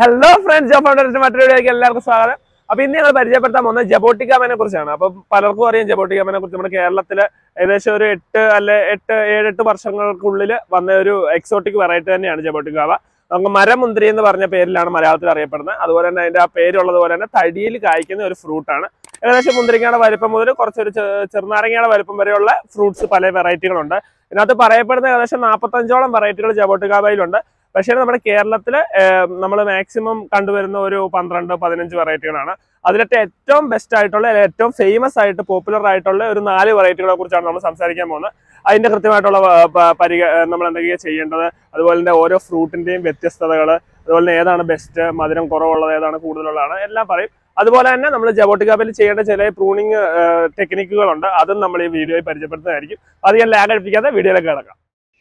hello friends job ഫൗണ്ടേഴ്സിന്റെ മറ്റൊരു വീഡിയോയ്ക്ക് എല്ലാവർക്കും സ്വാഗതം അപ്പൊ ഇന്ന് ഞങ്ങൾ പരിചയപ്പെടുത്താൻ പോകുന്നത് ജബോട്ടിക്കാമനെ കുറിച്ചാണ് അപ്പൊ പലർക്കും അറിയാം ജബോട്ടിക്കാമനെ കുറിച്ച് നമ്മുടെ കേരളത്തില് ഏകദേശം ഒരു എട്ട് അല്ലെ എട്ട് ഏഴെട്ട് വർഷങ്ങൾക്കുള്ളിൽ വന്ന ഒരു എക്സോട്ടിക് വെറൈറ്റി തന്നെയാണ് ജബോട്ടിക്കാവ നമുക്ക് മരമുന്തിരി എന്ന് പറഞ്ഞ പേരിലാണ് മലയാളത്തിൽ അറിയപ്പെടുന്നത് അതുപോലെ തന്നെ അതിന്റെ ആ പേരുള്ളത് പോലെ തന്നെ തടിയിൽ കായ്ക്കുന്ന ഒരു ഫ്രൂട്ടാണ് ഏകദേശം മുന്തിരിങ്ങയുടെ വലിപ്പം മുതൽ കുറച്ചൊരു ചെ- ചെറുനാരങ്ങയുടെ വലിപ്പം വരെയുള്ള ഫ്രൂട്ട്സ് പല വെറൈറ്റികളുണ്ട് ഇതിനകത്ത് പറയപ്പെടുന്ന ഏകദേശം നാൽപ്പത്തഞ്ചോളം വെറൈറ്റികൾ ജബോട്ടിക്കാവയിലുണ്ട് പക്ഷേ നമ്മുടെ കേരളത്തിൽ നമ്മൾ മാക്സിമം കണ്ടുവരുന്ന ഒരു പന്ത്രണ്ട് പതിനഞ്ച് വെറൈറ്റികളാണ് അതിലത്തെ ഏറ്റവും ബെസ്റ്റ് ആയിട്ടുള്ള അല്ലെങ്കിൽ ഏറ്റവും ഫേമസ് ആയിട്ട് പോപ്പുലർ ആയിട്ടുള്ള ഒരു നാല് വെറൈറ്റികളെ കുറിച്ചാണ് നമ്മൾ സംസാരിക്കാൻ പോകുന്നത് അതിന്റെ കൃത്യമായിട്ടുള്ള പ- പ- പരിഗ നമ്മൾ എന്തൊക്കെയാണ് ചെയ്യേണ്ടത് അതുപോലെ തന്നെ ഓരോ ഫ്രൂട്ടിന്റെയും വ്യത്യസ്തതകൾ അതുപോലെ തന്നെ ഏതാണ് ബെസ്റ്റ് മധുരം കുറവുള്ളത് ഏതാണ് കൂടുതലുള്ളതാണ് എല്ലാം പറയും അതുപോലെ തന്നെ നമ്മൾ ജബോട്ടിക്കാപ്പിൽ ചെയ്യേണ്ട ചില പ്രൂണിങ് ടെക്നിക്കുകളുണ്ട് അതും നമ്മൾ ഈ വീഡിയോയിൽ പരിചയപ്പെടുത്തുന്നതായിരിക്കും അധികം ലാഗ് അടിപ്പിക്കാതെ വീഡിയോയിലേക്ക് കിടക്കാം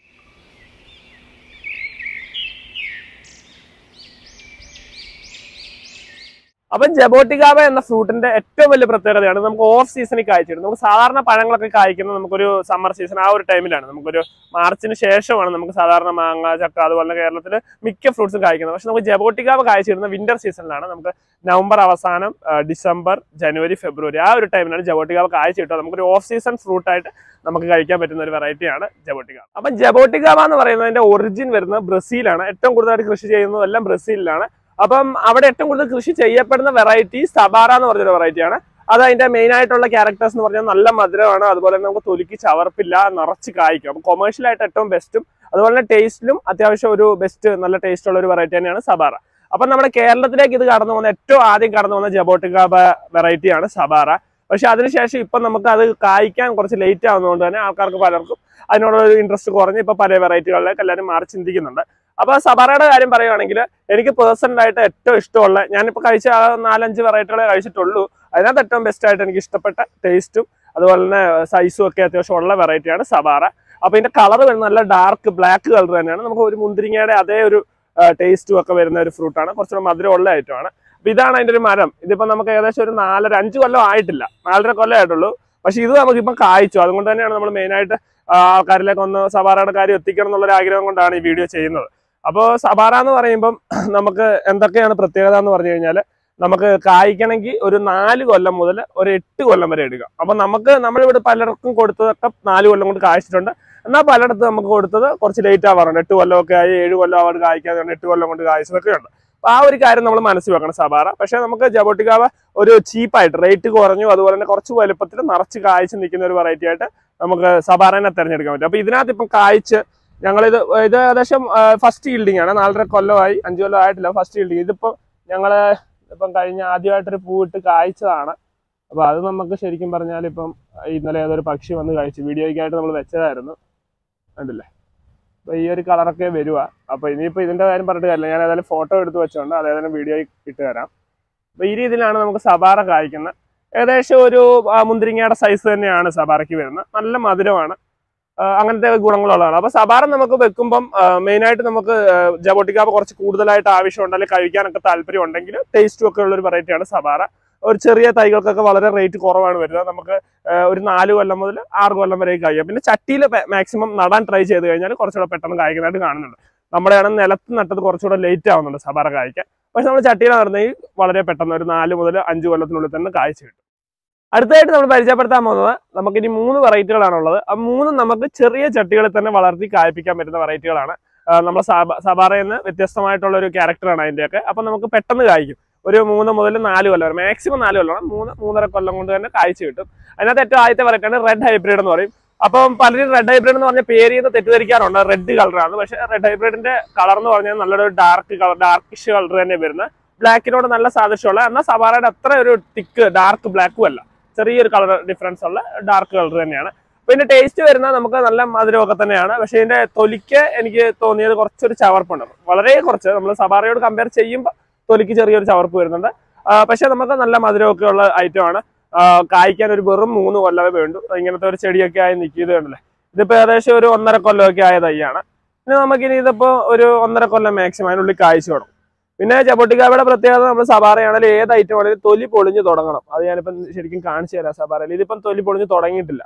അപ്പൊ ജബോട്ടിക്കാബ എന്ന ഫ്രൂട്ടിന്റെ ഏറ്റവും വലിയ പ്രത്യേകതയാണ് നമുക്ക് ഓഫ് സീസണിൽ കായ്ച്ചിടും നമുക്ക് സാധാരണ പഴങ്ങളൊക്കെ കായ്ക്കുന്നത് നമുക്കൊരു സമ്മർ സീസൺ ആ ഒരു ടൈമിലാണ് നമുക്കൊരു മാർച്ചിന് ശേഷമാണ് നമുക്ക് സാധാരണ മാങ്ങ ചക്ക അതുപോലെ കേരളത്തിൽ മിക്ക ഫ്രൂട്ട്സും കായ്ക്കുന്നത് പക്ഷെ നമുക്ക് ജബോട്ടിക്കാബ കായ്ച്ചിടുന്ന വിന്റർ സീസണിലാണ് നമുക്ക് നവംബർ അവസാനം ആ, ഡിസംബർ ജനുവരി ഫെബ്രുവരി ആ ഒരു ടൈമിലാണ് ജബോട്ടിക്കാബ കായ്ച്ചിട്ടുക നമുക്കൊരു ഓഫ് സീസൺ ഫ്രൂട്ടായിട്ട് നമുക്ക് കഴിക്കാൻ പറ്റുന്ന ഒരു വെറൈറ്റിയാണ് ജബോട്ടിക്കാബ അപ്പം ജബോട്ടിക്കാബ എന്ന് പറയുന്നതിന്റെ ഒറിജിൻ വരുന്നത് ബ്രസീലാണ് ഏറ്റവും കൂടുതലായിട്ട് കൃഷി ചെയ്യുന്നതെല്ലാം ബ്രസീലിലാണ് അപ്പം അവിടെ ഏറ്റവും കൂടുതൽ കൃഷി ചെയ്യപ്പെടുന്ന വെറൈറ്റി സബാറ എന്ന് പറഞ്ഞൊരു വെറൈറ്റിയാണ് അത് അതിന്റെ മെയിൻ ആയിട്ടുള്ള ക്യാരക്ടേഴ്സ് എന്ന് പറഞ്ഞാൽ നല്ല മധുരമാണ് അതുപോലെ തന്നെ നമുക്ക് തൊലിക്ക് ചവർപ്പില്ല നിറച്ച് കായ്ക്കും അപ്പം കൊമേഴ്ഷ്യൽ ആയിട്ട് ഏറ്റവും ബെസ്റ്റും അതുപോലെ തന്നെ ടേസ്റ്റിലും അത്യാവശ്യം ഒരു ബെസ്റ്റ് നല്ല ടേസ്റ്റ് ഉള്ള ഒരു വെറൈറ്റി തന്നെയാണ് സബാറ അപ്പം നമ്മുടെ കേരളത്തിലേക്ക് ഇത് കടന്നു പോകുന്ന ഏറ്റവും ആദ്യം കടന്നു പോകുന്ന ജബോട്ടിക്ക വെറൈറ്റിയാണ് സബാറ പക്ഷെ അതിനുശേഷം ഇപ്പം നമുക്ക് അത് കായ്ക്കാൻ കുറച്ച് ലേറ്റ് ആവുന്നതുകൊണ്ട് തന്നെ ആൾക്കാർക്ക് പലർക്കും അതിനോടൊരു ഒരു ഇൻട്രസ്റ്റ് കുറഞ്ഞ് ഇപ്പൊ പല വെറൈറ്റികളിലേക്ക് എല്ലാവരും മാറി ചിന്തിക്കുന്നുണ്ട് അപ്പൊ സബാറയുടെ കാര്യം പറയുവാണെങ്കിൽ എനിക്ക് പേഴ്സണൽ ആയിട്ട് ഏറ്റവും ഇഷ്ടമുള്ള ഞാനിപ്പോൾ കഴിച്ച ആ നാലഞ്ച് വെറൈറ്റികളെ കഴിച്ചിട്ടുള്ളൂ അതിനകത്ത് ഏറ്റവും ബെസ്റ്റ് ആയിട്ട് എനിക്ക് ഇഷ്ടപ്പെട്ട ടേസ്റ്റും അതുപോലെ തന്നെ സൈസും ഒക്കെ അത്യാവശ്യം ഉള്ള വെറൈറ്റിയാണ് സബാറ അപ്പൊ ഇതിന്റെ കളർ വരുന്ന നല്ല ഡാർക്ക് ബ്ലാക്ക് കളർ തന്നെയാണ് നമുക്ക് ഒരു മുന്തിരിങ്ങയുടെ അതേ ഒരു ടേസ്റ്റും ഒക്കെ വരുന്ന ഒരു ഫ്രൂട്ടാണ് കുറച്ചുകൂടെ മധുരമുള്ള ഐറ്റമാണ് അപ്പൊ ഇതാണ് അതിന്റെ ഒരു മരം ഇതിപ്പോ നമുക്ക് ഏകദേശം ഒരു നാലര അഞ്ച് കൊല്ലം ആയിട്ടില്ല നാലര കൊല്ലം ആയിട്ടുള്ളൂ പക്ഷെ ഇത് നമുക്കിപ്പം കായ്ച്ചു അതുകൊണ്ട് തന്നെയാണ് നമ്മൾ മെയിനായിട്ട് ആൾക്കാരിലേക്ക് ഒന്ന് സബാറയുടെ കാര്യം എത്തിക്കണം എന്നുള്ളൊരു ആഗ്രഹം കൊണ്ടാണ് ഈ വീഡിയോ ചെയ്യുന്നത് അപ്പോൾ സബാറ എന്ന് പറയുമ്പം നമുക്ക് എന്തൊക്കെയാണ് പ്രത്യേകത എന്ന് പറഞ്ഞു കഴിഞ്ഞാൽ നമുക്ക് കായ്ക്കണമെങ്കിൽ ഒരു നാല് കൊല്ലം മുതൽ ഒരു എട്ട് കൊല്ലം വരെ എടുക്കാം അപ്പൊ നമുക്ക് നമ്മളിവിടെ പലർക്കും കൊടുത്തതൊക്കെ നാല് കൊല്ലം കൊണ്ട് കായ്ച്ചിട്ടുണ്ട് എന്നാൽ പലയിടത്ത് നമുക്ക് കൊടുത്തത് കുറച്ച് ലേറ്റ് ആവാറുണ്ട് എട്ട് കൊല്ലമൊക്കെ ആയി ഏഴ് കൊല്ലം ആവാറ് കായ്ക്കാതെ എട്ട് കൊല്ലം കൊണ്ട് കായ്ച്ചതൊക്കെ ഉണ്ട് അപ്പൊ ആ ഒരു കാര്യം നമ്മൾ മനസ്സിൽ വെക്കണം സബാറ പക്ഷെ നമുക്ക് ജബോട്ടിക്കാവ ഒരു ചീപ്പായിട്ട് റേറ്റ് കുറഞ്ഞു അതുപോലെ തന്നെ കുറച്ച് വലുപ്പത്തിൽ നിറച്ച് കായ്ച്ച് നിൽക്കുന്ന ഒരു വെറൈറ്റി ആയിട്ട് നമുക്ക് സബാറനെ തിരഞ്ഞെടുക്കാൻ പറ്റും അപ്പൊ ഇതിനകത്ത് ഇപ്പം കായ്ച്ച് ഞങ്ങളിത് ഇത് ഏകദേശം ഫസ്റ്റ് ഈൽഡിംഗ് ആണ് നാലര കൊല്ലമായി അഞ്ചു കൊല്ലം ആയിട്ടില്ല ഫസ്റ്റ് ഈൽഡിംഗ് ഇതിപ്പോ ഞങ്ങള് ഇപ്പം കഴിഞ്ഞ ആദ്യമായിട്ടൊരു പൂവിട്ട് കായ്ച്ചതാണ് അപ്പൊ അത് നമുക്ക് ശരിക്കും പറഞ്ഞാൽ ഇപ്പം ഇന്നലെ ഏതൊരു പക്ഷി വന്ന് കഴിച്ചു വീഡിയോയ്ക്കായിട്ട് നമ്മൾ വെച്ചതായിരുന്നു കണ്ടില്ലേ അപ്പൊ ഈ ഒരു കളറൊക്കെ വരുക അപ്പൊ ഇനിയിപ്പോ ഇതിന്റെ കാര്യം പറഞ്ഞിട്ട് കാര്യമില്ല ഞാൻ ഏതായാലും ഫോട്ടോ എടുത്ത് വെച്ചോണ്ട് അത് ഏതായാലും വീഡിയോ ഇട്ട് തരാം അപ്പൊ ഈ രീതിയിലാണ് നമുക്ക് സബാറ കായ്ക്കുന്നത് ഏകദേശം ഒരു ആ, മുന്തിരിങ്ങയുടെ സൈസ് തന്നെയാണ് സബാറയ്ക്ക് വരുന്നത് നല്ല മധുരമാണ് ആ, അങ്ങനത്തെ ഗുണങ്ങളുള്ളതാണ് അപ്പൊ സബാറ നമുക്ക് വെക്കുമ്പം മെയിൻ ആയിട്ട് നമുക്ക് ജബോട്ടിക്കാപ്പ കുറച്ച് കൂടുതലായിട്ട് ആവശ്യമുണ്ട് അല്ലെങ്കിൽ കഴിക്കാനൊക്കെ താല്പര്യം ഉണ്ടെങ്കിൽ ടേസ്റ്റും ഒക്കെ ഉള്ള ഒരു വെറൈറ്റിയാണ് സബാറ ഒരു ചെറിയ തൈകൾക്കൊക്കെ വളരെ റേറ്റ് കുറവാണ് വരുന്നത് നമുക്ക് ആ, ഒരു നാല് കൊല്ലം മുതൽ ആറ് കൊല്ലം വരെ കഴിയാം പിന്നെ ചട്ടിയിൽ മാക്സിമം നടാൻ ട്രൈ ചെയ്ത് കഴിഞ്ഞാൽ കുറച്ചുകൂടെ പെട്ടെന്ന് കായ്ക്കുന്നതായിട്ട് കാണുന്നുണ്ട് നമ്മുടെ ആണ് നിലത്ത് നട്ടത് കുറച്ചുകൂടെ ലേറ്റ് ആവുന്നുണ്ട് സബാറ കായ്ക്കാൻ പക്ഷെ നമ്മൾ ചട്ടിയിൽ നടന്നെങ്കിൽ വളരെ പെട്ടെന്ന് ഒരു നാല് മുതൽ അഞ്ച് കൊല്ലത്തിനുള്ളിൽ തന്നെ കായ്ച്ചു കിട്ടും അടുത്തതായിട്ട് നമ്മൾ പരിചയപ്പെടുത്താൻ പോകുന്നത് നമുക്ക് ഇനി മൂന്ന് വെറൈറ്റികളാണ് ഉള്ളത് ആ മൂന്നും നമുക്ക് ചെറിയ ചട്ടികളിൽ തന്നെ വളർത്തി കായ്പ്പിക്കാൻ പറ്റുന്ന വെറൈറ്റികളാണ് നമ്മളെ സബാറയിൽ നിന്ന് വ്യത്യസ്തമായിട്ടുള്ള ഒരു ക്യാരക്ടറാണ് അതിൻ്റെയൊക്കെ അപ്പം നമുക്ക് പെട്ടെന്ന് കായ്ക്കും ഒരു മൂന്ന് മുതൽ നാല് കൊല്ലം വരെ മാക്സിമം നാല് കൊല്ലമാണ് മൂന്ന് മൂന്നര കൊല്ലം കൊണ്ട് തന്നെ കായ്ച്ചു കിട്ടും അതിനകത്ത് ഏറ്റവും ആദ്യത്തെ വെറൈറ്റിയാണ് റെഡ് ഹൈബ്രിഡ് എന്ന് പറയും അപ്പം പലരും റെഡ് ഹൈബ്രിഡ് എന്ന് പറഞ്ഞ പേര് ചെയ്ത് തെറ്റിദ്ധരിക്കാറുണ്ട് റെഡ് കളറാണ് പക്ഷെ റെഡ് ഹൈബ്രിഡിന്റെ കളർ എന്ന് പറഞ്ഞാൽ നല്ലൊരു ഡാർക്ക് കളർ ഡാർക്കിഷ് കളർ തന്നെ വരുന്നത് ബ്ലാക്കിനോട് നല്ല സാദൃശ്യമുള്ള എന്നാൽ സവാറയുടെ അത്ര ഒരു തിക്ക് ഡാർക്ക് ബ്ലാക്കും അല്ല ചെറിയൊരു കളർ ഡിഫറൻസ് ഉള്ള ഡാർക്ക് കളർ തന്നെയാണ് പിന്നെ ടേസ്റ്റ് വരുന്നത് നമുക്ക് നല്ല മധുരമൊക്കെ തന്നെയാണ് പക്ഷെ ഇതിന്റെ തൊലിക്ക് എനിക്ക് തോന്നിയത് കുറച്ചൊരു ചവർപ്പുണ്ട് വളരെ കുറച്ച് നമ്മൾ സവാറയോട് കമ്പയർ ചെയ്യുമ്പോൾ തൊലിക്ക് ചെറിയൊരു ചവർപ്പ് വരുന്നുണ്ട് ആ, പക്ഷെ നമുക്ക് നല്ല മധുരമൊക്കെ ഉള്ള ഐറ്റമാണ് കായ്ക്കാൻ ഒരു വെറും മൂന്ന് കൊല്ലമേ വേണ്ടു ഇങ്ങനത്തെ ഒരു ചെടിയൊക്കെ ആയി നിൽക്കുന്നത് കണ്ടില്ലേ ഇതിപ്പോ ഏകദേശം ഒരു ഒന്നര കൊല്ലമൊക്കെ ആയ തൈയാണ് പിന്നെ നമുക്കിനി ഇതിപ്പോ ഒരു ഒന്നര കൊല്ലം മാക്സിമം അതിനുള്ളിൽ കായ്ച്ചു തുടങ്ങും പിന്നെ ചപ്പൊട്ടിക്കാവയുടെ പ്രത്യേകത നമ്മൾ സബാറയാണെങ്കിലും ഏത് ഐറ്റം ആണെങ്കിലും തൊലി പൊളിഞ്ഞ് തുടങ്ങണം അത് ഞാനിപ്പം ശരിക്കും കാണിച്ചു തരാം സബാറയിൽ ഇതിപ്പം തൊലി പൊളിഞ്ഞ് തുടങ്ങിയിട്ടില്ല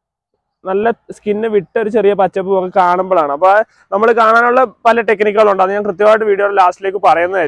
നല്ല സ്കിന്ന് വിട്ട് ഒരു ചെറിയ പച്ചപ്പും ഒക്കെ കാണുമ്പോഴാണ് അപ്പൊ നമ്മൾ കാണാനുള്ള പല ടെക്നിക്കുകളുണ്ട് അത് ഞാൻ കൃത്യമായിട്ട് വീഡിയോയുടെ ലാസ്റ്റിലേക്ക് പറയുന്നതായിരിക്കും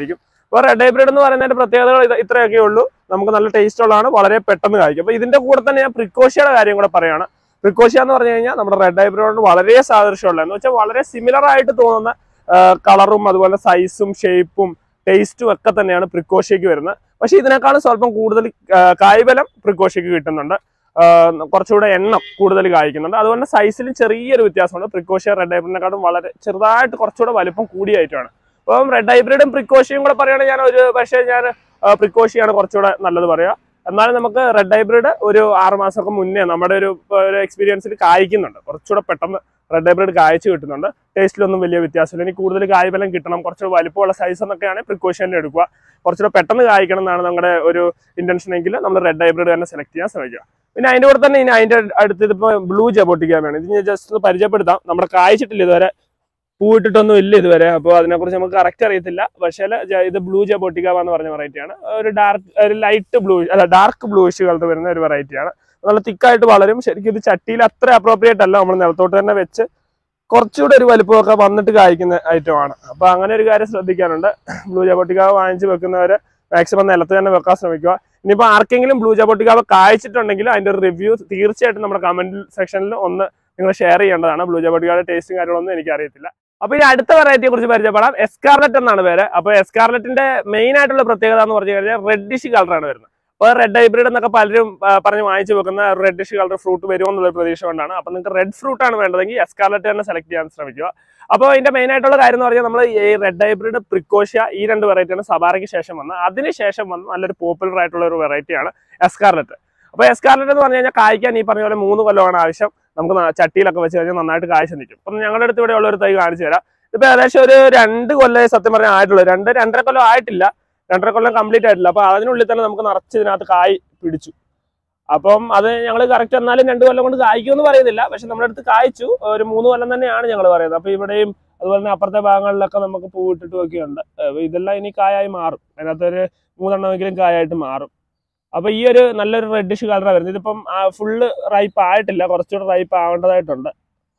അപ്പോൾ റെഡ് ഹൈബ്രിഡ് എന്ന് പറയുന്നതിന്റെ പ്രത്യേകതകൾ ഇത് ഇത്രയൊക്കെ ഉള്ളൂ നമുക്ക് നല്ല ടേസ്റ്റ് ഉള്ളതാണ് വളരെ പെട്ടെന്ന് കായ്ക്കും അപ്പോൾ ഇതിന്റെ കൂടെ തന്നെ ഞാൻ പ്രിക്കോഷ്യയുടെ കാര്യം കൂടെ പറയുകയാണ് പ്രിക്കോഷ്യ എന്ന് പറഞ്ഞു കഴിഞ്ഞാൽ നമ്മുടെ റെഡ് ഹൈബ്രിഡോട് വളരെ സാദൃശ്യമുള്ള എന്ന് വെച്ചാൽ വളരെ സിമിലർ ആയിട്ട് തോന്നുന്ന കളറും അതുപോലെ സൈസും ഷേപ്പും ടേസ്റ്റും ഒക്കെ തന്നെയാണ് പ്രിക്കോഷ്യയ്ക്ക് വരുന്നത് പക്ഷേ ഇതിനേക്കാളും സ്വല്പം കൂടുതൽ ആ, കായ്ബലം പ്രിക്കോഷ്യയ്ക്ക് കിട്ടുന്നുണ്ട് ആ, കുറച്ചുകൂടെ എണ്ണം കൂടുതൽ കായ്ക്കുന്നുണ്ട് അതുപോലെ സൈസിലും ചെറിയൊരു വ്യത്യാസമുണ്ട് പ്രിക്കോഷ്യ റെഡ് ഹൈബ്രിഡിനെക്കാളും വളരെ ചെറുതായിട്ട് കുറച്ചുകൂടെ വലിപ്പം കൂടിയായിട്ടാണ് അപ്പം റെഡ് ഹൈബ്രിഡും പ്രിക്കോഷ്യയും കൂടെ പറയുകയാണെങ്കിൽ ഞാൻ ഒരു പക്ഷേ ഞാൻ പ്രിക്കോഷ്യയാണ് കുറച്ചുകൂടെ നല്ലത് പറയാം എന്നാലും നമുക്ക് റെഡ് ഹൈബ്രിഡ് ഒരു ആറ് മാസമൊക്കെ മുന്നേ നമ്മുടെ ഒരു ഒരു എക്സ്പീരിയൻസിൽ കായ്ക്കുന്നുണ്ട് കുറച്ചുകൂടെ പെട്ടെന്ന് റെഡ് ഹൈബ്രിഡ് കായ്ച്ചു കിട്ടുന്നുണ്ട് ടേസ്റ്റിലൊന്നും വലിയ വ്യത്യാസമില്ല ഇനി കൂടുതൽ കായ്ബലം കിട്ടണം കുറച്ചുകൂടെ വലിപ്പമുള്ള സൈസ് എന്നൊക്കെയാണ് പ്രിക്കോഷ്യനിൽ എടുക്കുക കുറച്ചുകൂടെ പെട്ടെന്ന് കായ്ക്കണം എന്നാണ് നമ്മുടെ ഒരു ഇന്റൻഷൻ എങ്കിൽ നമ്മൾ റെഡ് ഹൈബ്രിഡ് തന്നെ സെലക്ട് ചെയ്യാൻ ശ്രമിക്കുക പിന്നെ അതിന്റെ കൂടെ തന്നെ ഇനി അതിന്റെ അടുത്ത് ഇതിപ്പോ ബ്ലൂ ജബോട്ടിക്കാമയാണ് ഇത് ഞാൻ ജസ്റ്റ് ഒന്ന് പരിചയപ്പെടുത്താം നമ്മുടെ കായ്ച്ചിട്ടില്ല ഇതുവരെ പൂവിട്ടിട്ടൊന്നും ഇല്ല ഇതുവരെ അപ്പോൾ അതിനെക്കുറിച്ച് നമുക്ക് കറക്റ്റ് അറിയത്തില്ല പക്ഷേ ഇത് ബ്ലൂ ജബോട്ടിക്കാമ എന്ന് പറഞ്ഞ വെറൈറ്റിയാണ് ഒരു ഡാർക്ക് ഒരു ലൈറ്റ് ബ്ലൂ അല്ല ഡാർക്ക് ബ്ലൂയിഷ് കളർ വരുന്ന ഒരു വെറൈറ്റിയാണ് നല്ല തിക്കായിട്ട് വളരും ശരിക്കും ഇത് ചട്ടിയിൽ അത്ര അപ്രോപ്രിയേറ്റ് അല്ല നമ്മൾ നിലത്തോട്ട് തന്നെ വെച്ച് കുറച്ചുകൂടെ ഒരു വലുപ്പമൊക്കെ വന്നിട്ട് കായ്ക്കുന്ന ഐറ്റമാണ് അപ്പൊ അങ്ങനെ ഒരു കാര്യം ശ്രദ്ധിക്കാനുണ്ട് ബ്ലൂ ജബോട്ടിക്കാവ് വാങ്ങിച്ച് വെക്കുന്നവര് മാക്സിമം നിലത്ത് തന്നെ വെക്കാൻ ശ്രമിക്കുക ഇനിയിപ്പോൾ ആർക്കെങ്കിലും ബ്ലൂ ജബോട്ടിക്കാവ് കായ്ച്ചിട്ടുണ്ടെങ്കിൽ അതിന്റെ റിവ്യൂ തീർച്ചയായിട്ടും നമ്മുടെ കമന്റ് സെക്ഷനിൽ ഒന്ന് നിങ്ങൾ ഷെയർ ചെയ്യേണ്ടതാണ് ബ്ലൂ ജബോട്ടിക്കായുടെ ടേസ്റ്റും കാര്യങ്ങളൊന്നും എനിക്ക് അറിയത്തില്ല അപ്പൊ ഇനി അടുത്ത വെറൈറ്റിയെ കുറിച്ച് പരിചയപ്പെടാം എസ്കാർലറ്റ് എന്നാണ് പേര് അപ്പൊ എസ്കാർലറ്റിന്റെ മെയിൻ ആയിട്ടുള്ള പ്രത്യേകത എന്ന് പറഞ്ഞു കഴിഞ്ഞാൽ റെഡിഷ് കളറാണ് വരുന്നത് അപ്പോൾ റെഡ് ഹൈബ്രിഡ് എന്നൊക്കെ പലരും ആ, പറഞ്ഞ് വാങ്ങിച്ചു വെക്കുന്ന റെഡിഷ് കളർ ഫ്രൂട്ട് വരുമോ എന്നുള്ള പ്രതീക്ഷ കൊണ്ടാണ് അപ്പൊ നിങ്ങൾക്ക് റെഡ് ഫ്രൂട്ട് ആണ് വേണ്ടതെങ്കിൽ എസ്കാർലറ്റ് തന്നെ സെലക്ട് ചെയ്യാൻ ശ്രമിക്കുക അപ്പോൾ ഇതിന്റെ മെയിൻ ആയിട്ടുള്ള കാര്യം എന്ന് പറഞ്ഞാൽ നമ്മൾ ഈ റെഡ് ഹൈബ്രിഡ് പ്രിക്കോഷ്യ ഈ രണ്ട് വെറൈറ്റിയാണ് സബാറയ്ക്ക് ശേഷം വന്നത് അതിന് ശേഷം വന്ന നല്ലൊരു പോപ്പുലർ ആയിട്ടുള്ള ഒരു വെറൈറ്റിയാണ് എസ്കാർലറ്റ് അപ്പോൾ എസ്കാർലറ്റ് എന്ന് പറഞ്ഞു കഴിഞ്ഞാൽ കായ്ക്കാൻ ഈ പറഞ്ഞ പോലെ മൂന്ന് കൊല്ലമാണ് ആവശ്യം നമുക്ക് ന- ചട്ടിയിലൊക്കെ വെച്ച് കഴിഞ്ഞാൽ നന്നായിട്ട് കാഴ്ച നിൽക്കും അപ്പം ഞങ്ങളുടെ അടുത്ത് ഇവിടെ ഉള്ള ഒരു തൈ കാണിച്ചു തരാം ഇപ്പൊ ഏകദേശം ഒരു രണ്ട് കൊല്ലം സത്യം പറഞ്ഞാൽ ആയിട്ടുള്ളൂ രണ്ട് രണ്ടര കൊല്ലം ആയിട്ടില്ല രണ്ടര കൊല്ലം കംപ്ലീറ്റ് ആയിട്ടില്ല അപ്പൊ അതിനുള്ളിൽ തന്നെ നമുക്ക് നിറച്ച് ഇതിനകത്ത് കായ് പിടിച്ചു അപ്പം അത് ഞങ്ങൾ കറക്റ്റ് എന്നാലും രണ്ട് കൊല്ലം കൊണ്ട് കായ്ക്കുമെന്ന് പറയുന്നില്ല പക്ഷെ നമ്മുടെ അടുത്ത് കായ്ച്ചു ഒരു മൂന്ന് കൊല്ലം തന്നെയാണ് ഞങ്ങൾ പറയുന്നത് അപ്പൊ ഇവിടെയും അതുപോലെ തന്നെ അപ്പുറത്തെ ഭാഗങ്ങളിലൊക്കെ നമുക്ക് പൂവിട്ടിട്ടും ഒക്കെ ഉണ്ട് അപ്പൊ ഇതെല്ലാം ഇനി കായായി മാറും അതിനകത്ത് ഒരു മൂന്നെണ്ണമെങ്കിലും കായായിട്ട് മാറും അപ്പൊ ഈ ഒരു നല്ലൊരു റെഡിഷ് കളറാണ് വരുന്നത് ഇതിപ്പം ഫുള്ള് റൈപ്പ് ആയിട്ടില്ല കുറച്ചുകൂടെ റൈപ്പ് ആവേണ്ടതായിട്ടുണ്ട്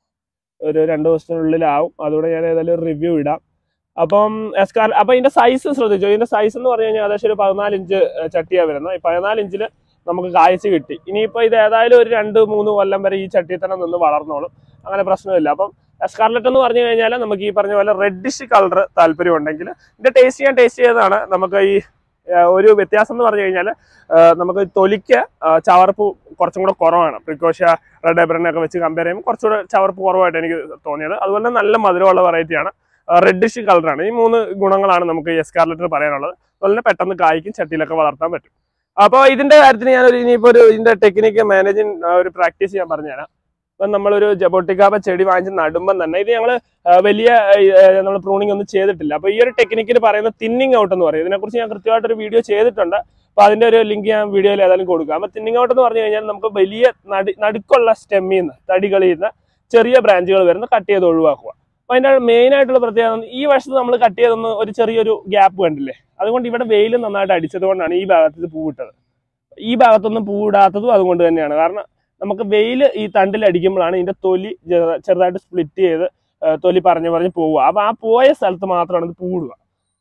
ഒരു രണ്ട് ദിവസത്തിനുള്ളിലാവും അതുകൂടെ ഞാൻ ഏതായാലും ഒരു റിവ്യൂ ഇടാം അപ്പം എസ്കാർ അപ്പൊ ഇതിന്റെ സൈസ് ശ്രദ്ധിച്ചു ഇതിന്റെ സൈസ് എന്ന് പറഞ്ഞു കഴിഞ്ഞാൽ ഏകദേശം ഒരു പതിനാല് ഇഞ്ച് ചട്ടിയാണ് വരുന്നത് ഈ പതിനാല് ഇഞ്ചിൽ നമുക്ക് കായ്ച്ച് കിട്ടി ഇനിയിപ്പോ ഇത് ഏതായാലും ഒരു രണ്ട് മൂന്ന് കൊല്ലം വരെ ഈ ചട്ടിയിൽ തന്നെ നിന്ന് വളർന്നോളും അങ്ങനെ പ്രശ്നമില്ല അപ്പം എസ്കാർലറ്റ് എന്ന് പറഞ്ഞു കഴിഞ്ഞാൽ നമുക്ക് ഈ പറഞ്ഞ പോലെ റെഡിഷ് കളർ താല്പര്യം ഉണ്ടെങ്കിൽ ഇതിന്റെ ടേസ്റ്റ് ഞാൻ ടേസ്റ്റ് ചെയ്തതാണ് നമുക്ക് ഈ ആ, ഒരു വ്യത്യാസം എന്ന് പറഞ്ഞു കഴിഞ്ഞാൽ നമുക്ക് തൊലിക്ക് ആ, ചവർപ്പ് കുറച്ചും കൂടെ കുറവാണ് പ്രിക്കോഷ്യ റെഡ് ഹൈബ്രിഡിനെ ഒക്കെ വെച്ച് കമ്പയർ ചെയ്യുമ്പോൾ കുറച്ചുകൂടെ ചവർപ്പ് കുറവായിട്ട് എനിക്ക് തോന്നിയത് അതുപോലെ തന്നെ നല്ല മധുരമുള്ള വെറൈറ്റിയാണ് റെഡിഷ് കളറാണ് ഈ മൂന്ന് ഗുണങ്ങളാണ് നമുക്ക് ഈ എസ്കാർലറ്റിന് പറയാനുള്ളത് അതുപോലെ തന്നെ പെട്ടെന്ന് കായ്ക്കും ചട്ടിയിലൊക്കെ വളർത്താൻ പറ്റും അപ്പോൾ ഇതിന്റെ കാര്യത്തിന് ഞാനൊരു ഇനിയിപ്പോൾ ഒരു ഇതിന്റെ ടെക്നിക്ക് മാനേജിങ് ഒരു പ്രാക്ടീസ് ചെയ്യാൻ പറഞ്ഞുതരാം ഇപ്പം നമ്മളൊരു ജബോട്ടിക്കാപ്പ ചെടി വാങ്ങിച്ച് നടുമ്പം തന്നെ ഇത് ഞങ്ങൾ വലിയ നമ്മൾ പ്രൂണിങ് ഒന്നും ചെയ്തിട്ടില്ല അപ്പോൾ ഈ ഒരു ടെക്നിക്കിന് പറയുന്നത് തിന്നിങ് ഔട്ട് എന്ന് പറയും ഇതിനെക്കുറിച്ച് ഞാൻ കൃത്യമായിട്ടൊരു വീഡിയോ ചെയ്തിട്ടുണ്ട് അപ്പോൾ അതിന്റെ ഒരു ലിങ്ക് ഞാൻ വീഡിയോയിൽ ഏതായാലും കൊടുക്കാം അപ്പോൾ തിന്നിങ് ഔട്ട് എന്ന് പറഞ്ഞു കഴിഞ്ഞാൽ നമുക്ക് വലിയ നടി നടുക്കുള്ള സ്റ്റെമ്മിൽ നിന്ന് തടികളിൽ നിന്ന് ചെറിയ ബ്രാഞ്ചുകൾ വരുന്ന കട്ട് ചെയ്ത് ഒഴിവാക്കുക അപ്പോൾ അതിന്റെ മെയിൻ ആയിട്ടുള്ള പ്രത്യേകത ഈ വശത്ത് നമ്മൾ കട്ട് ചെയ്തൊന്ന് ഒരു ചെറിയൊരു ഗ്യാപ്പ് കണ്ടില്ലേ അതുകൊണ്ട് ഇവിടെ വെയിൽ നന്നായിട്ട് അടിച്ചത് കൊണ്ടാണ് ഈ ഭാഗത്ത് ഇത് പൂവിട്ടത് ഈ ഭാഗത്തൊന്നും പൂവിടാത്തതും അതുകൊണ്ട് തന്നെയാണ് കാരണം നമുക്ക് വെയിൽ ഈ തണ്ടിൽ അടിക്കുമ്പോഴാണ് ഇതിന്റെ തൊലി ചെറു- ചെറുതായിട്ട് സ്പ്ലിറ്റ് ചെയ്ത് ആ, തൊലി പറഞ്ഞു പറഞ്ഞ് പോവുക അപ്പൊ ആ പോയ സ്ഥലത്ത് മാത്രമാണ് ഇത് പൂവിടുക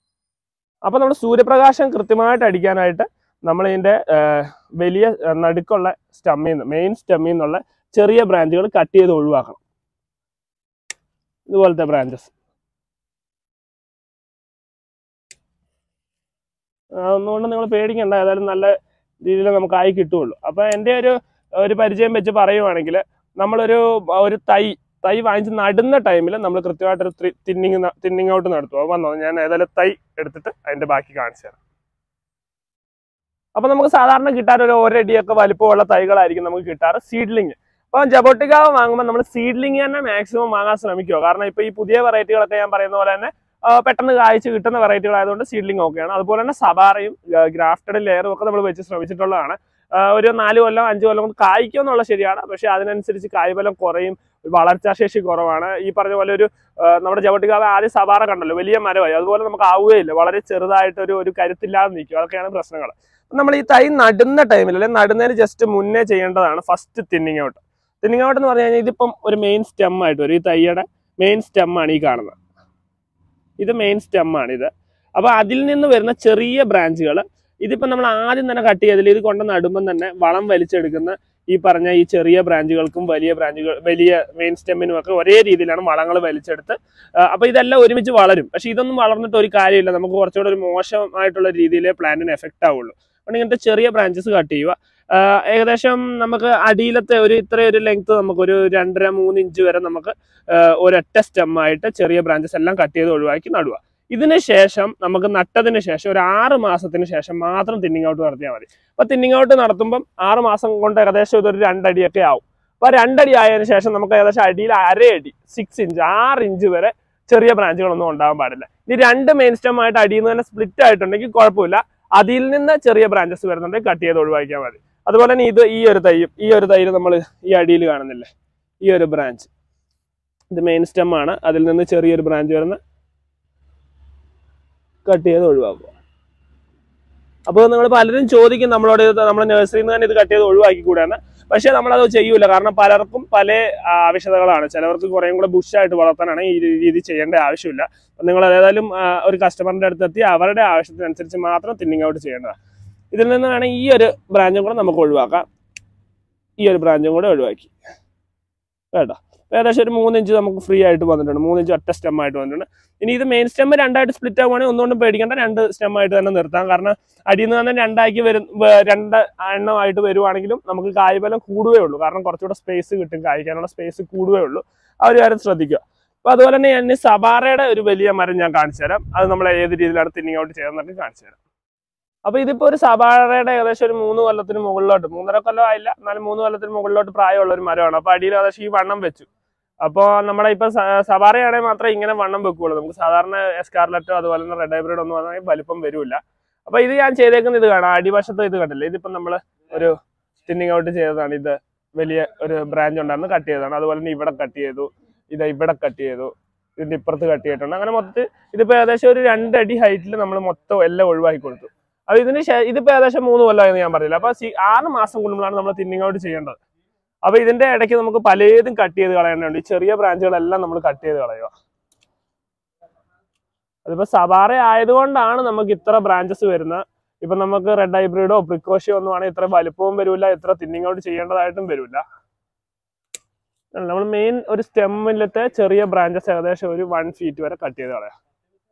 അപ്പൊ നമ്മൾ സൂര്യപ്രകാശം കൃത്യമായിട്ട് അടിക്കാനായിട്ട് നമ്മൾ ഇതിന്റെ ആ, വലിയ ആ, നടുക്കുള്ള സ്റ്റമ്മിൽ നിന്ന് മെയിൻ സ്റ്റമ്മിൽ നിന്നുള്ള ചെറിയ ബ്രാഞ്ചുകൾ കട്ട് ചെയ്ത് ഒഴിവാക്കണം ഇതുപോലത്തെ ബ്രാഞ്ചസ് ഒന്നുകൊണ്ട് നിങ്ങൾ പേടിക്കണ്ട ഏതായാലും നല്ല രീതിയിൽ നമുക്ക് ആയി കിട്ടുള്ളൂ അപ്പൊ എൻ്റെ ഒരു ഒരു പരിചയം വെച്ച് പറയുവാണെങ്കിൽ നമ്മളൊരു ഒരു തൈ തൈ വാങ്ങിച്ച് നടുന്ന ടൈമിൽ നമ്മൾ കൃത്യമായിട്ടൊരു തിന്നിങ് തിന്നിങ് ഔട്ട് നടത്തുക വന്നോ ഞാൻ ഏതായാലും തൈ എടുത്തിട്ട് അതിന്റെ ബാക്കി കാണിച്ചു തരാം അപ്പൊ നമുക്ക് സാധാരണ കിട്ടാൻ ഒരു ഒരടിയൊക്കെ വലിപ്പമുള്ള തൈകളായിരിക്കും നമുക്ക് കിട്ടാറ് സീഡ്ലിങ് അപ്പൊ ജബോട്ടിക്കാവ് വാങ്ങുമ്പോൾ നമ്മൾ സീഡ്ലിങ് തന്നെ മാക്സിമം വാങ്ങാൻ ശ്രമിക്കുക കാരണം ഇപ്പൊ ഈ പുതിയ വെറൈറ്റികളൊക്കെ ഞാൻ പറയുന്ന പോലെ തന്നെ ആ, പെട്ടെന്ന് കായ്ച്ച് കിട്ടുന്ന വെറൈറ്റികൾ ആയതുകൊണ്ട് സീഡ്ലിംഗ് ഓക്കെയാണ് അതുപോലെ തന്നെ സബാറയും ഗ്രാഫ്റ്റഡ് ലെയറും ഒക്കെ നമ്മൾ വെച്ച് ശ്രമിച്ചിട്ടുള്ളതാണ് ആ, ഒരു നാല് കൊല്ലം അഞ്ച് കൊല്ലം കൊണ്ട് കായ്ക്കും എന്നുള്ള ശരിയാണ് പക്ഷെ അതിനനുസരിച്ച് കായ്ബലം കുറയും വളർച്ചാശേഷി കുറവാണ് ഈ പറഞ്ഞ പോലെ ഒരു ആ, നമ്മുടെ ചവിട്ടിക്കാവ് ആദ്യം സബാറ കണ്ടല്ലോ വലിയ മരമായി അതുപോലെ നമുക്ക് ആവുകയില്ല വളരെ ചെറുതായിട്ട് ഒരു ഒരു കരുത്തില്ലാതെ നിൽക്കും അതൊക്കെയാണ് പ്രശ്നങ്ങൾ നമ്മൾ ഈ തൈ നടുന്ന ടൈമിൽ അല്ലെങ്കിൽ നടുന്നതിന് ജസ്റ്റ് മുന്നേ ചെയ്യേണ്ടതാണ് first thinning out thinning out എന്ന് പറഞ്ഞു കഴിഞ്ഞാൽ ഇതിപ്പം ഒരു മെയിൻ സ്റ്റെം ആയിട്ട് വരും ഈ തൈയുടെ മെയിൻ സ്റ്റെം ആണ് ഈ കാണുന്നത് ഇത് മെയിൻ സ്റ്റെം ആണ് ഇത് അപ്പൊ അതിൽ നിന്ന് വരുന്ന ചെറിയ ബ്രാഞ്ചുകൾ ഇതിപ്പോ നമ്മൾ ആദ്യം തന്നെ കട്ട് ചെയ്തതിൽ ഇത് കൊണ്ട് നടുമ്പം തന്നെ വളം വലിച്ചെടുക്കുന്ന ഈ പറഞ്ഞ ഈ ചെറിയ ബ്രാഞ്ചുകൾക്കും വലിയ ബ്രാഞ്ചുകൾ വലിയ മെയിൻ സ്റ്റെമ്മിനും ഒക്കെ ഒരേ രീതിയിലാണ് വളങ്ങൾ വലിച്ചെടുത്ത് ആ, അപ്പൊ ഇതെല്ലാം ഒരുമിച്ച് വളരും പക്ഷെ ഇതൊന്നും വളർന്നിട്ട് ഒരു കാര്യമില്ല നമുക്ക് കുറച്ചുകൂടെ ഒരു മോശമായിട്ടുള്ള രീതിയിലേ പ്ലാന്റിന് എഫക്റ്റ് ആവുള്ളൂ അതുകൊണ്ട് ഇങ്ങനത്തെ ചെറിയ ബ്രാഞ്ചസ് കട്ട് ചെയ്യുക ആ, ഏകദേശം നമുക്ക് അടിയിലത്തെ ഒരു ഇത്രയും ഒരു ലെങ്ത് നമുക്ക് ഒരു രണ്ടര മൂന്ന് ഇഞ്ച് വരെ നമുക്ക് ആ, ഒരൊറ്റ സ്റ്റെം ആയിട്ട് ചെറിയ ബ്രാഞ്ചസ് എല്ലാം കട്ട് ചെയ്ത് ഒഴിവാക്കി നടുക ഇതിന് ശേഷം നമുക്ക് നട്ടതിന് ശേഷം ഒരു ആറ് മാസത്തിന് ശേഷം മാത്രം തിന്നിങ് ഔട്ട് നടത്തിയാൽ മതി അപ്പൊ തിന്നിങ് ഔട്ട് നടത്തുമ്പം ആറ് മാസം കൊണ്ട് ഏകദേശം ഇതൊരു രണ്ടടിയൊക്കെ ആവും അപ്പൊ ആ രണ്ടടി ആയതിനു ശേഷം നമുക്ക് ഏകദേശം അടിയിൽ അരയടി സിക്സ് ഇഞ്ച് ആറ് ഇഞ്ച് വരെ ചെറിയ ബ്രാഞ്ചുകളൊന്നും ഉണ്ടാകാൻ പാടില്ല ഇനി രണ്ട് മെയിൻ സ്റ്റെം ആയിട്ട് അടിയിൽ നിന്ന് തന്നെ സ്പ്ലിറ്റ് ആയിട്ടുണ്ടെങ്കിൽ കുഴപ്പമില്ല അതിൽ നിന്ന് ചെറിയ ബ്രാഞ്ചസ് വരുന്നുണ്ടെങ്കിൽ കട്ട് ചെയ്ത് ഒഴിവാക്കിയാൽ മതി അതുപോലെ തന്നെ ഇത് ഈ ഒരു തൈയും ഈ ഒരു തൈര് നമ്മൾ ഈ അടിയിൽ കാണുന്നില്ലേ ഈ ഒരു ബ്രാഞ്ച് ഇത് മെയിൻ സ്റ്റെം ആണ് അതിൽ നിന്ന് ചെറിയൊരു ബ്രാഞ്ച് വരുന്ന കട്ട് ചെയ്ത് ഒഴിവാക്കുക അപ്പോൾ നിങ്ങൾ പലരും ചോദിക്കും നമ്മളോട് ഇത് നമ്മുടെ നഴ്സറിയിൽ നിന്ന് തന്നെ ഇത് കട്ട് ചെയ്ത് ഒഴിവാക്കി കൂടാന്ന് പക്ഷേ നമ്മളത് ചെയ്യൂല കാരണം പലർക്കും പല ആ, ആവശ്യകതകളാണ് ചിലവർക്ക് കുറേയും കൂടെ ബുഷായിട്ട് വളർത്താനാണ് ഈ രീതി ചെയ്യേണ്ട ആവശ്യമില്ല അപ്പം നിങ്ങൾ ഏതായാലും ആ, ഒരു കസ്റ്റമറിന്റെ അടുത്തെത്തി അവരുടെ ആവശ്യത്തിനനുസരിച്ച് മാത്രം തിന്നിങ് ഔട്ട് ചെയ്യേണ്ടതാണ് ഇതിൽ നിന്ന് വേണമെങ്കിൽ ഈ ഒരു ബ്രാഞ്ചും കൂടെ നമുക്ക് ഒഴിവാക്കാം ഈ ഒരു ബ്രാഞ്ചും കൂടെ ഒഴിവാക്കി കേട്ടോ ഏകദേശം ഒരു മൂന്ന് ഇഞ്ച് നമുക്ക് ഫ്രീ ആയിട്ട് വന്നിട്ടുണ്ട് മൂന്ന് ഇഞ്ച് ഒറ്റ സ്റ്റെം ആയിട്ട് വന്നിട്ടുണ്ട് ഇനി ഇത് മെയിൻ സ്റ്റെം രണ്ടായിട്ട് സ്പ്ലിറ്റ് ആവുകയാണെങ്കിൽ ഒന്നുകൊണ്ടും പേടിക്കേണ്ട രണ്ട് സ്റ്റെം ആയിട്ട് തന്നെ നിർത്താം കാരണം അടിയിൽ നിന്ന് തന്നെ രണ്ടാക്കി വരും വ- രണ്ട് എണ്ണമായിട്ട് വരുവാണെങ്കിലും നമുക്ക് കായ്ഫലം കൂടുകയേ ഉള്ളൂ കാരണം കുറച്ചുകൂടെ സ്പേസ് കിട്ടും കായ്ക്കാനുള്ള സ്പേസ് കൂടുകയേ ഉള്ളൂ ആ ഒരു കാര്യം ശ്രദ്ധിക്കുക അപ്പൊ അതുപോലെ തന്നെ ഞാൻ ഈ സബാറയുടെ ഒരു വലിയ മരം ഞാൻ കാണിച്ചു തരാം അത് നമ്മൾ ഏത് രീതിയിലാണ് തിന്നിങ് ഔട്ട് ചെയ്യുന്നതൊക്കെ കാണിച്ചു തരാം അപ്പൊ ഇതിപ്പോ ഒരു സബാറയുടെ ഏകദേശം ഒരു മൂന്ന് കൊല്ലത്തിന് മുകളിലോട്ട് മൂന്നര കൊല്ലം ആയില്ല എന്നാലും മൂന്ന് കൊല്ലത്തിന് മുകളിലോട്ട് പ്രായമുള്ള ഒരു മരമാണ് അപ്പൊ അടിയിൽ ഏകദേശം ഈ വണ്ണം വെച്ചു അപ്പോൾ നമ്മുടെ ഇപ്പൊ സ- സവാറയാണെങ്കിൽ മാത്രമേ ഇങ്ങനെ വണ്ണം വെക്കുള്ളൂ നമുക്ക് സാധാരണ എസ്കാർലറ്റോ അതുപോലെ തന്നെ റെഡ് ഹൈബ്രിഡ് ഒന്നും വന്നാൽ വലിപ്പം വരില്ല അപ്പൊ ഇത് ഞാൻ ചെയ്തേക്കുന്ന ഇത് കാണാം അടിവശത്ത് ഇത് കണ്ടില്ലേ ഇതിപ്പോ നമ്മൾ ഒരു തിന്നിങ് ഔട്ട് ചെയ്തതാണ് ഇത് വലിയ ഒരു ബ്രാഞ്ച് ഉണ്ടായിരുന്നു കട്ട് ചെയ്തതാണ് അതുപോലെ തന്നെ ഇവിടെ കട്ട് ചെയ്തു ഇത് ഇവിടെ കട്ട് ചെയ്തു ഇതിന്റെ ഇപ്പുറത്ത് കട്ട് ചെയ്തിട്ടുണ്ട് അങ്ങനെ മൊത്തത്തിൽ ഇതിപ്പോ ഏകദേശം ഒരു രണ്ടടി ഹൈറ്റിൽ നമ്മൾ മൊത്തം എല്ലാം ഒഴിവാക്കി കൊടുത്തു അപ്പൊ ഇതിന് ശേ- ഇതിപ്പോ ഏകദേശം മൂന്ന് കൊല്ലമായെന്ന് ഞാൻ പറഞ്ഞില്ല അപ്പൊ സി- ആറ് മാസം കൂടുമ്പോഴാണ് നമ്മൾ തിന്നിങ് ഔട്ട് ചെയ്യേണ്ടത് അപ്പൊ ഇതിന്റെ ഇടയ്ക്ക് നമുക്ക് പലതും കട്ട് ചെയ്ത് കളയേണ്ടതുണ്ട് ഈ ചെറിയ ബ്രാഞ്ചുകളെല്ലാം നമ്മൾ കട്ട് ചെയ്ത് കളയുക അതിപ്പോ സവാറ ആയതുകൊണ്ടാണ് നമുക്ക് ഇത്ര ബ്രാഞ്ചസ് വരുന്നത് ഇപ്പൊ നമുക്ക് റെഡ് ഹൈബ്രിഡോ പ്രിക്കോഷിയോ ഒന്നും ആണെങ്കിൽ ഇത്ര വലുപ്പവും വരില്ല ഇത്ര തിന്നിങ് ഔട്ട് ചെയ്യേണ്ടതായിട്ടും വരില്ല നമ്മൾ മെയിൻ ഒരു സ്റ്റെമ്മിലത്തെ ചെറിയ ബ്രാഞ്ചസ് ഏകദേശം ഒരു വൺ ഫീറ്റ് വരെ കട്ട് ചെയ്ത് കളയാം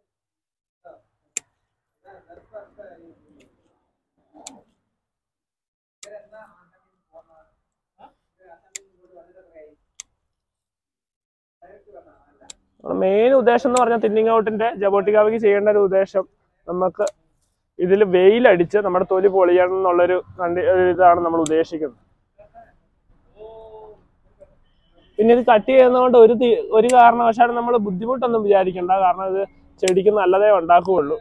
മെയിൻ ഉദ്ദേശം എന്ന് പറഞ്ഞാൽ തിന്നിങ് ഔട്ടിന്റെ ജബോട്ടിക്കാവയ്ക്ക് ചെയ്യേണ്ട ഒരു ഉദ്ദേശം നമുക്ക് ഇതിൽ വെയിലടിച്ച് നമ്മുടെ തൊലി പൊളിയണം എന്നുള്ളൊരു കണ്ടി ഒരു ഇതാണ് നമ്മൾ ഉദ്ദേശിക്കുന്നത് പിന്നെ ഇത് കട്ട് ചെയ്യുന്നതുകൊണ്ട് ഒരു തി- ഒരു കാരണവശാലും നമ്മൾ ബുദ്ധിമുട്ടൊന്നും വിചാരിക്കണ്ട കാരണം ഇത് ചെടിക്ക് നല്ലതേ ഉണ്ടാക്കുകയുള്ളൂ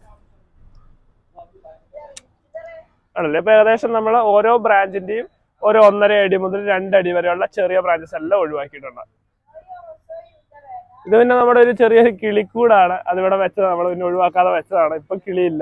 ആണല്ലേ ഇപ്പൊ ഏകദേശം നമ്മൾ ഓരോ ബ്രാഞ്ചിന്റെയും ഒരു ഒന്നര അടി മുതൽ രണ്ടടി വരെയുള്ള ചെറിയ ബ്രാഞ്ചസ് എല്ലാം ഒഴിവാക്കിയിട്ടുണ്ട് ഇത് പിന്നെ നമ്മുടെ ഒരു ചെറിയൊരു കിളിക്കൂടാണ് അതിവിടെ വെച്ചത് നമ്മൾ പിന്നെ ഒഴിവാക്കാതെ വെച്ചതാണ് ഇപ്പൊ കിളിയില്ല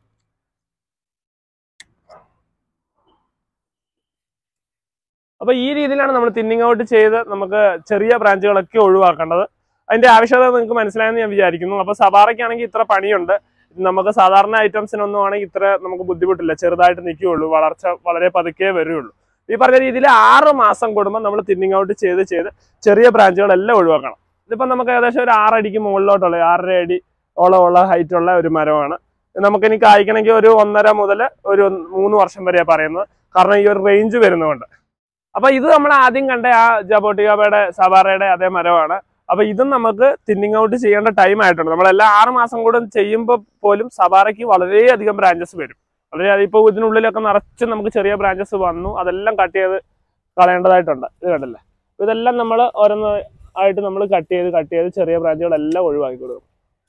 അപ്പൊ ഈ രീതിയിലാണ് നമ്മൾ തിന്നിങ് ഔട്ട് ചെയ്ത് നമുക്ക് ചെറിയ ബ്രാഞ്ചുകളൊക്കെ ഒഴിവാക്കേണ്ടത് അതിന്റെ ആവശ്യകത നിങ്ങൾക്ക് മനസ്സിലായെന്ന് ഞാൻ വിചാരിക്കുന്നു അപ്പൊ സവാറയ്ക്കാണെങ്കിൽ ഇത്ര പണിയുണ്ട് നമുക്ക് സാധാരണ ഐറ്റംസിനൊന്നും ആണെങ്കിൽ ഇത്ര നമുക്ക് ബുദ്ധിമുട്ടില്ല ചെറുതായിട്ട് നിൽക്കുകയുള്ളൂ വളർച്ച വളരെ പതുക്കെ വരുള്ളൂ ഈ പറഞ്ഞ രീതിയിൽ ആറ് മാസം കൂടുമ്പോൾ നമ്മൾ തിന്നിങ് ഔട്ട് ചെയ്ത് ചെയ്ത് ചെറിയ ബ്രാഞ്ചുകളെല്ലാം ഒഴിവാക്കണം ഇതിപ്പോ നമുക്ക് ഏകദേശം ഒരു ആറടിക്ക് മുകളിലോട്ടുള്ള ആറര അടി ഓളമുള്ള ഹൈറ്റ് ഉള്ള ഒരു മരമാണ് ഇത് നമുക്കിനി കായ്ക്കണമെങ്കിൽ ഒരു ഒന്നര മുതൽ ഒരു മൂന്ന് വർഷം വരെയാണ് പറയുന്നത് കാരണം ഈ ഒരു റേഞ്ച് വരുന്നതുകൊണ്ട് അപ്പൊ ഇത് നമ്മൾ ആദ്യം കണ്ട ആ ജബോട്ടികാബയുടെ സവാറയുടെ അതേ മരമാണ് അപ്പൊ ഇതും നമുക്ക് തിന്നിങ് ഔട്ട് ചെയ്യേണ്ട ടൈം ആയിട്ടുണ്ട് നമ്മളെല്ലാം ആറ് മാസം കൂടെ ചെയ്യുമ്പോൾ പോലും സവാറയ്ക്ക് വളരെയധികം ബ്രാഞ്ചസ് വരും വളരെയധികം ഇപ്പോൾ ഇതിനുള്ളിലൊക്കെ നിറച്ച് നമുക്ക് ചെറിയ ബ്രാഞ്ചസ് വന്നു അതെല്ലാം കട്ട് ചെയ്ത് കളയേണ്ടതായിട്ടുണ്ട് ഇത് കണ്ടല്ലേ അപ്പൊ ഇതെല്ലാം നമ്മൾ ഓരോന്ന് ആയിട്ട് നമ്മൾ കട്ട് ചെയ്ത് കട്ട് ചെയ്ത് ചെറിയ ബ്രാഞ്ചുകളെല്ലാം ഒഴിവാക്കി കൊടുക്കും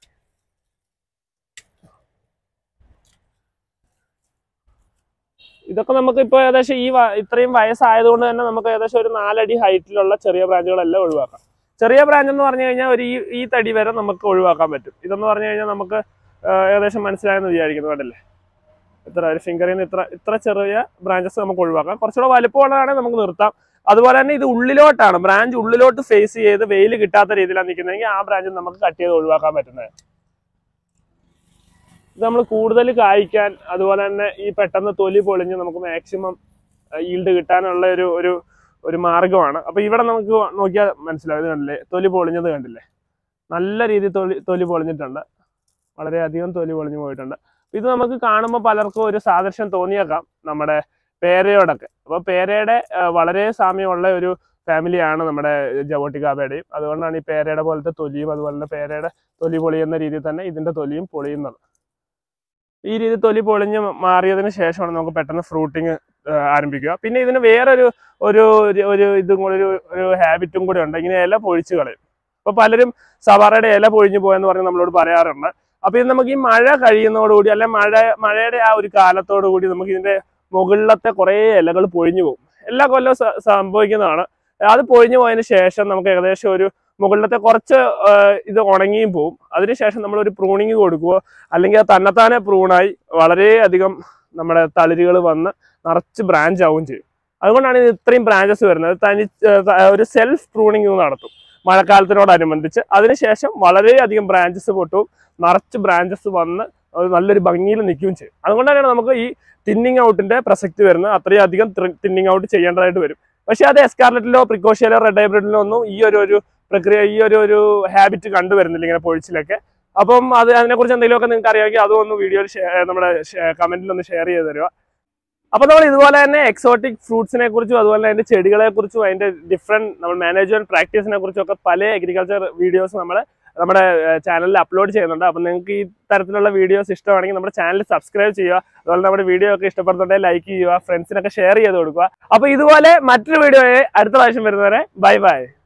ഇതൊക്കെ നമുക്ക് ഇപ്പോൾ ഏകദേശം ഈ വ- ഇത്രയും വയസ്സായതുകൊണ്ട് തന്നെ നമുക്ക് ഏകദേശം ഒരു നാലടി ഹൈറ്റിലുള്ള ചെറിയ ബ്രാഞ്ചുകളെല്ലാം ഒഴിവാക്കാം ചെറിയ ബ്രാഞ്ച് എന്ന് പറഞ്ഞു കഴിഞ്ഞാൽ ഒരു ഈ ഈ തടി വരെ നമുക്ക് ഒഴിവാക്കാൻ പറ്റും ഇതെന്ന് പറഞ്ഞു കഴിഞ്ഞാൽ നമുക്ക് ആ, ഏകദേശം മനസ്സിലായെന്ന് വിചാരിക്കുന്നു കണ്ടല്ലേ ഇത്ര ഒരു ഫിംഗറിൽ നിന്ന് ഇത്ര ഇത്ര ചെറിയ ബ്രാഞ്ചസ് നമുക്ക് ഒഴിവാക്കാം കുറച്ചുകൂടെ വലുപ്പമുള്ളതാണെങ്കിൽ നമുക്ക് നിർത്താം അതുപോലെ തന്നെ ഇത് ഉള്ളിലോട്ടാണ് ബ്രാഞ്ച് ഉള്ളിലോട്ട് ഫേസ് ചെയ്ത് വെയിൽ കിട്ടാത്ത രീതിയിലാണ് നിൽക്കുന്നതെങ്കിൽ ആ ബ്രാഞ്ച് നമുക്ക് കട്ട് ചെയ്ത് ഒഴിവാക്കാൻ പറ്റുന്നത് ഇത് നമ്മൾ കൂടുതൽ കായ്ക്കാൻ അതുപോലെ തന്നെ ഈ പെട്ടെന്ന് തൊലി പൊളിഞ്ഞ് നമുക്ക് മാക്സിമം ഈൽഡ് കിട്ടാനുള്ള ഒരു ഒരു ഒരു മാർഗമാണ് അപ്പൊ ഇവിടെ നമുക്ക് നോക്കിയാൽ മനസ്സിലാവും ഇത് കണ്ടില്ലേ തൊലി പൊളിഞ്ഞത് കണ്ടില്ലേ നല്ല രീതിയിൽ തൊലി തൊലി പൊളിഞ്ഞിട്ടുണ്ട് വളരെയധികം തൊലി പൊളിഞ്ഞു പോയിട്ടുണ്ട് ഇത് നമുക്ക് കാണുമ്പോൾ പലർക്കും ഒരു സാദൃശ്യം തോന്നിയേക്കാം നമ്മുടെ പേരയോടൊക്കെ അപ്പൊ പേരയുടെ ആ, വളരെ സാമ്യമുള്ള ഒരു ഫാമിലിയാണ് നമ്മുടെ ജവോട്ടിക്കാബയുടെയും അതുകൊണ്ടാണ് ഈ പേരയുടെ പോലത്തെ തൊലിയും അതുപോലെ തന്നെ പേരയുടെ തൊലി പൊളിയുന്ന രീതിയിൽ തന്നെ ഇതിന്റെ തൊലിയും പൊളിയുന്നത് ഈ രീതി തൊലി പൊളിഞ്ഞ് മാറിയതിന് ശേഷമാണ് നമുക്ക് പെട്ടെന്ന് ഫ്രൂട്ടിങ് ആരംഭിക്കുക പിന്നെ ഇതിന് വേറൊരു ഒരു ഒരു- ഒരു ഇതും കൂടെ ഒരു ഒരു ഹാബിറ്റും കൂടെ ഉണ്ട് ഇങ്ങനെ ഇല പൊഴിച്ച് കളയും അപ്പൊ പലരും സവാറയുടെ ഇല പൊഴിഞ്ഞു പോയെന്ന് പറഞ്ഞ് നമ്മളോട് പറയാറുണ്ട് അപ്പൊ ഇത് നമുക്ക് ഈ മഴ കഴിയുന്നതോടുകൂടി അല്ലെ മഴ മഴയുടെ ആ ഒരു കാലത്തോടു കൂടി നമുക്ക് ഇതിന്റെ മുകളിലത്തെ കുറേ ഇലകൾ പൊഴിഞ്ഞു പോകും എല്ലാ കൊല്ലവും സ- സംഭവിക്കുന്നതാണ് അത് പൊഴിഞ്ഞു പോയതിന് ശേഷം നമുക്ക് ഏകദേശം ഒരു മുകളിലത്തെ കുറച്ച് ആ, ഇത് ഉണങ്ങിയും പോവും അതിനുശേഷം നമ്മൾ ഒരു പ്രൂണിങ് കൊടുക്കുകയോ അല്ലെങ്കിൽ അത് തന്നെത്താനെ പ്രൂണായി വളരെയധികം നമ്മുടെ തളിരുകൾ വന്ന് നിറച്ച് ബ്രാഞ്ച് ആവുകയും ചെയ്യും അതുകൊണ്ടാണ് ഇത് ഇത്രയും ബ്രാഞ്ചസ് വരുന്നത് തനി ആ, ത- ഒരു സെൽഫ് പ്രൂണിങ് നടത്തും മഴക്കാലത്തിനോടനുബന്ധിച്ച് അതിനുശേഷം വളരെയധികം ബ്രാഞ്ചസ് പൊട്ടും നിറച്ച് ബ്രാഞ്ചസ് വന്ന് അത് നല്ലൊരു ഭംഗിയിൽ നിൽക്കുകയും ചെയ്യും അതുകൊണ്ടാണ് നമുക്ക് ഈ തിന്നിങ് ഔട്ടിന്റെ പ്രസക്തി വരുന്നത് അത്രയും അധികം തിന്നിങ് ഔട്ട് ചെയ്യേണ്ടതായിട്ട് വരും പക്ഷെ അത് എസ്കാർലറ്റിലോ പ്രിക്കോഷ്യയിലോ റെഡ് ഹൈബ്രിഡിലോ ഒന്നും ഈ ഒരു ഒരു പ്രക്രിയ ഈ ഒരു ഒരു ഹാബിറ്റ് കണ്ടുവരുന്നില്ല ഇങ്ങനെ പൊഴിച്ചിലൊക്കെ അപ്പം അത് അതിനെക്കുറിച്ച് എന്തെങ്കിലുമൊക്കെ നിങ്ങൾക്ക് അറിയാമെങ്കിൽ അതും ഒന്ന് വീഡിയോയിൽ നമ്മുടെ കമന്റിൽ ഒന്ന് ഷെയർ ചെയ്ത് തരിക അപ്പൊ നമ്മൾ ഇതുപോലെ തന്നെ എക്സോട്ടിക് ഫ്രൂട്ട്സിനെ കുറിച്ചും അതുപോലെ അതിന്റെ ചെടികളെ കുറിച്ചും അതിന്റെ ഡിഫറെന്റ് നമ്മൾ മാനേജ്മെന്റ് പ്രാക്ടീസിനെ കുറിച്ചും ഒക്കെ പല അഗ്രികൾച്ചർ വീഡിയോസ് നമ്മൾ നമ്മുടെ ചാനലിൽ അപ്ലോഡ് ചെയ്യുന്നുണ്ട് അപ്പം നിങ്ങൾക്ക് ഈ തരത്തിലുള്ള വീഡിയോസ് ഇഷ്ടമാണെങ്കിൽ നമ്മുടെ ചാനൽ സബ്സ്ക്രൈബ് ചെയ്യുക അതുപോലെ നമ്മുടെ വീഡിയോ ഒക്കെ ഇഷ്ടപ്പെടുന്നുണ്ടെങ്കിൽ ലൈക്ക് ചെയ്യുക ഫ്രണ്ട്സിനൊക്കെ ഷെയർ ചെയ്ത് കൊടുക്കുക അപ്പൊ ഇതുപോലെ മറ്റൊരു വീഡിയോയെ അടുത്ത പ്രാവശ്യം വരുന്നവരെ ബൈ ബൈ